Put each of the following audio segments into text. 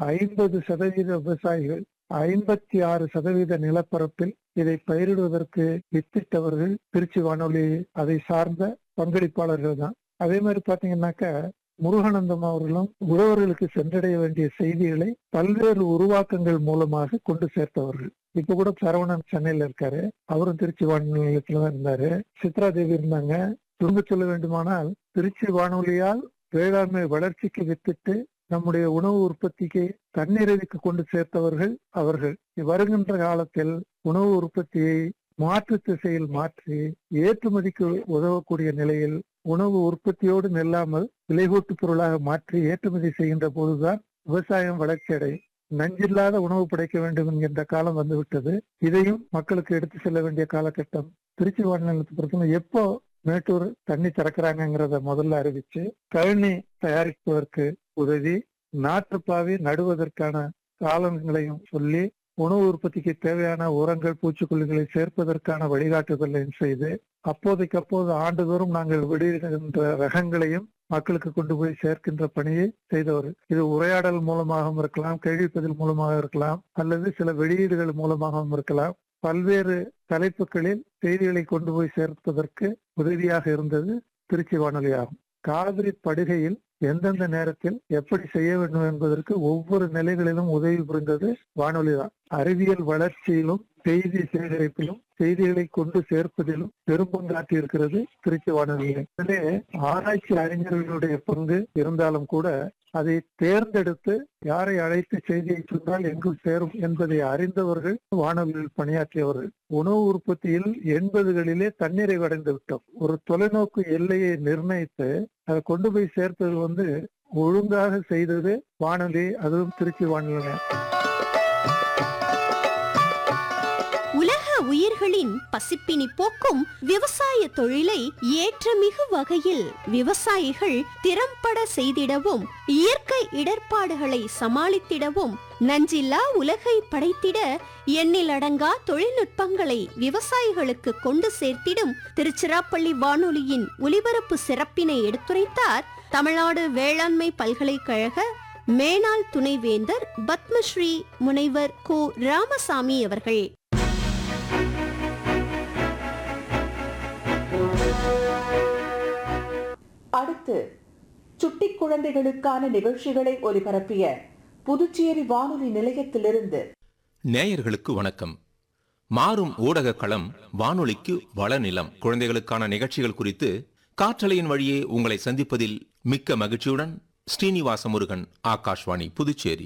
ஐம்பது சதவீத விவசாயிகள் ஐம்பத்தி ஆறு சதவீத நிலப்பரப்பில் இதை பயிரிடுவதற்கு வித்திட்டவர்கள் திருச்சி வானொலி அதை சார்ந்த பங்களிப்பாளர்கள் தான் அதே மாதிரி பாத்தீங்கன்னாக்க முருகானந்தம் அவர்களும் உழவர்களுக்கு சென்றடைய வேண்டிய செய்திகளை பல்வேறு உருவாக்கங்கள் மூலமாக கொண்டு சேர்த்தவர்கள் இப்ப கூட சரவணன் சென்னையில இருக்காரு அவரும் திருச்சி வானொலி நிலையத்துல தான் இருந்தாரு சித்ரா தேவி இருந்தாங்க திரும்ப சொல்ல வேண்டுமானால் திருச்சி வானொலியால் வேளாண்மை வளர்ச்சிக்கு வித்திட்டு நம்முடைய உணவு உற்பத்திக்கு தன்னிறைவுக்கு கொண்டு சேர்த்தவர்கள் அவர்கள் வருகின்ற காலத்தில் உணவு உற்பத்தியை மாற்று திசையில் மாற்றி ஏற்றுமதிக்கு உதவக்கூடிய நிலையில் உணவு உற்பத்தியோடு நில்லாமல் விலைகூட்டு பொருளாக மாற்றி ஏற்றுமதி செய்கின்ற போதுதான் விவசாயம் வளர்ச்சி அடையும் நஞ்சில்லாத உணவு படைக்க வேண்டும் என்கின்ற காலம் வந்துவிட்டது இதையும் மக்களுக்கு எடுத்து செல்ல வேண்டிய காலகட்டம் திருச்சி வானிலை பொறுத்தவரை எப்போ மேட்டூர் தண்ணி திறக்கிறாங்கிறத முதல்ல அறிவிச்சு கழனி தயாரிப்பதற்கு உதவி நாற்றுப்பாவி நடுவதற்கான காலங்களையும் சொல்லி உணவு உற்பத்திக்கு தேவையான உரங்கள் பூச்சிக்கொல்லிகளை சேர்ப்பதற்கான வழிகாட்டுதலையும் செய்து அப்போதைக்கு அப்போது ஆண்டுதோறும் நாங்கள் வெளியிடுகின்ற ரகங்களையும் மக்களுக்கு கொண்டு போய் சேர்க்கின்ற பணியை செய்தவர் இது உரையாடல் மூலமாகவும் இருக்கலாம் கேள்விப்பதில் மூலமாக இருக்கலாம் அல்லது சில வெளியீடுகள் மூலமாகவும் இருக்கலாம் பல்வேறு தலைப்புகளில் செய்திகளை கொண்டு போய் சேர்ப்பதற்கு உதவியாக இருந்தது திருச்சி வானொலி ஆகும் காவிரி படுகையில் எந்தெந்த நேரத்தில் எப்படி செய்ய வேண்டும் என்பதற்கு ஒவ்வொரு நிலைகளிலும் உதவி புரிந்தது வானொலி தான் அறிவியல் வளர்ச்சியிலும் செய்தி சேகரிப்பிலும் செய்திகளை கொண்டு சேர்ப்பதிலும் பெரும்பங்காற்றி இருக்கிறது திருச்சி வானொலி இதிலே ஆராய்ச்சி அறிஞர்களுடைய பங்கு இருந்தாலும் கூட அதை தேர்ந்தெடுத்து யாரை அழைத்து செய்தியை சொன்னால் எங்கு சேரும் என்பதை அறிந்தவர்கள் வானொலியில் பணியாற்றியவர்கள் உணவு உற்பத்தியில் எண்பதுகளிலே தண்ணீரை அடைந்து விட்டோம் ஒரு தொலைநோக்கு எல்லையை நிர்ணயித்து அதை கொண்டு போய் சேர்த்தது வந்து ஒழுங்காக செய்தது வானொலி அதுவும் திருச்சி வானொலி உலக உயிர்களின் பசிப்பினி போக்கும் விவசாய தொழிலை ஏற்றமிகு வகையில் விவசாயிகள் திறம்பட செய்திடவும் இயற்கை இடர்பாடுகளை சமாளித்திடவும் நஞ்சில்லா உலகை படைத்திட எண்ணிலடங்கா தொழில்நுட்பங்களை விவசாயிகளுக்கு கொண்டு சேர்த்திடும் திருச்சிராப்பள்ளி வானொலியின் ஒலிபரப்பு சிறப்பினை எடுத்துரைத்தார் தமிழ்நாடு வேளாண்மை பல்கலைக்கழக மேனாள் துணைவேந்தர் பத்மஸ்ரீ முனைவர் கோ ராமசாமி அவர்கள் அடுத்து சுட்டி குழந்தைகளுக்கான நிகழ்ச்சிகளை ஒலிபரப்பிய புதுச்சேரி வானொலி நிலையத்திலிருந்து நேயர்களுக்கு வணக்கம் மாறும் ஊடக களம் வானொலிக்கு வளநிலம் குழந்தைகளுக்கான நிகழ்ச்சிகள் குறித்து காற்றலையின் வழியே உங்களை சந்திப்பதில் மிக்க மகிழ்ச்சியுடன் ஸ்ரீனிவாச முருகன் ஆகாஷ்வாணி புதுச்சேரி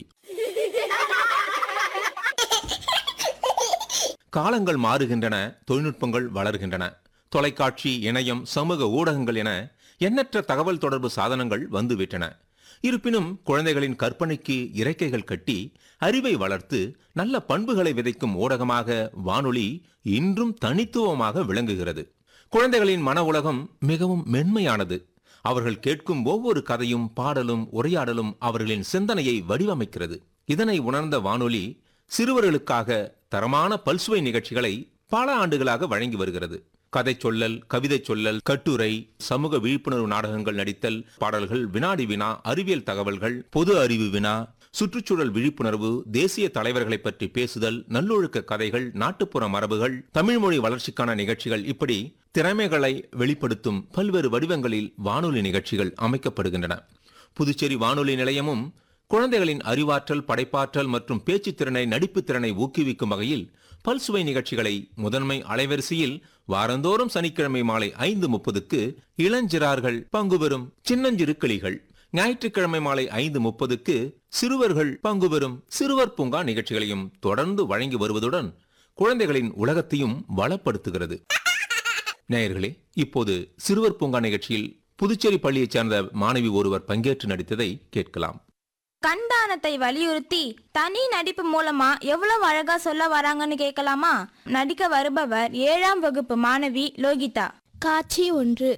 காலங்கள் மாறுகின்றன தொழில்நுட்பங்கள் வளர்கின்றன தொலைக்காட்சி இணையம் சமூக ஊடகங்கள் என எண்ணற்ற தகவல் தொடர்பு சாதனங்கள் வந்துவிட்டன இருப்பினும் குழந்தைகளின் கற்பனைக்கு இறக்கைகள் கட்டி அறிவை வளர்த்து நல்ல பண்புகளை விதைக்கும் ஊடகமாக வானொலி இன்றும் தனித்துவமாக விளங்குகிறது குழந்தைகளின் மன உலகம் மிகவும் மென்மையானது அவர்கள் கேட்கும் ஒவ்வொரு கதையும் பாடலும் உரையாடலும் அவர்களின் சிந்தனையை வடிவமைக்கிறது இதனை உணர்ந்த வானொலி சிறுவர்களுக்காக தரமான பல்சுவை நிகழ்ச்சிகளை பல ஆண்டுகளாக வழங்கி வருகிறது கதை சொல்லல் கவிதை சொல்லல் கட்டுரை சமூக விழிப்புணர்வு நாடகங்கள் நடித்தல் பாடல்கள் வினாடி வினா அறிவியல் தகவல்கள் பொது அறிவு வினா சுற்றுச்சூழல் விழிப்புணர்வு தேசிய தலைவர்களை பற்றி பேசுதல் நல்லொழுக்க கதைகள் நாட்டுப்புற மரபுகள் தமிழ் மொழி வளர்ச்சிக்கான நிகழ்ச்சிகள் இப்படி திறமைகளை வெளிப்படுத்தும் பல்வேறு வடிவங்களில் வானொலி நிகழ்ச்சிகள் அமைக்கப்படுகின்றன புதுச்சேரி வானொலி நிலையமும் குழந்தைகளின் அறிவாற்றல் படைப்பாற்றல் மற்றும் பேச்சுத் திறனை நடிப்புத் திறனை ஊக்குவிக்கும் வகையில் பல்சுவை நிகழ்ச்சிகளை முதன்மை அலைவரிசையில் வாரந்தோறும் சனிக்கிழமை மாலை ஐந்து முப்பதுக்கு இளஞ்சிறார்கள் பங்கு பெறும் சின்னஞ்சிறு கிளிகள் ஞாயிற்றுக்கிழமை மாலை ஐந்து முப்பதுக்கு சிறுவர்கள் பங்கு பெறும் சிறுவர் பூங்கா நிகழ்ச்சிகளையும் தொடர்ந்து வழங்கி வருவதுடன் குழந்தைகளின் உலகத்தையும் வளப்படுத்துகிறது நேயர்களே இப்போது சிறுவர் பூங்கா நிகழ்ச்சியில் புதுச்சேரி பள்ளியைச் சேர்ந்த மாணவி ஒருவர் பங்கேற்று நடித்ததை கேட்கலாம் கண்தானத்தை வலியுறுத்தி தனி நடிப்பு மூலமா எவ்வளவு அழகா சொல்ல வராங்கன்னு கேட்கலாமா நடிக்க வருபவர் ஏழாம் வகுப்பு மாணவி லோகிதா காட்சி ஒன்று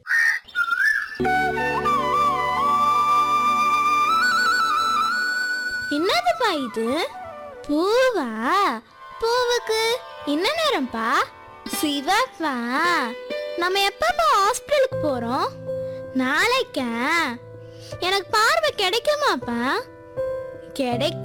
என்னதுப்பா இது பூவா பூவுக்கு என்ன நேரம்ப்பா சிவப்பா நம்ம எப்பப்பா ஹாஸ்பிட்டலுக்கு போறோம் நாளைக்கா எனக்கு பார்வை கிடைக்குமாப்பா கிடைக்க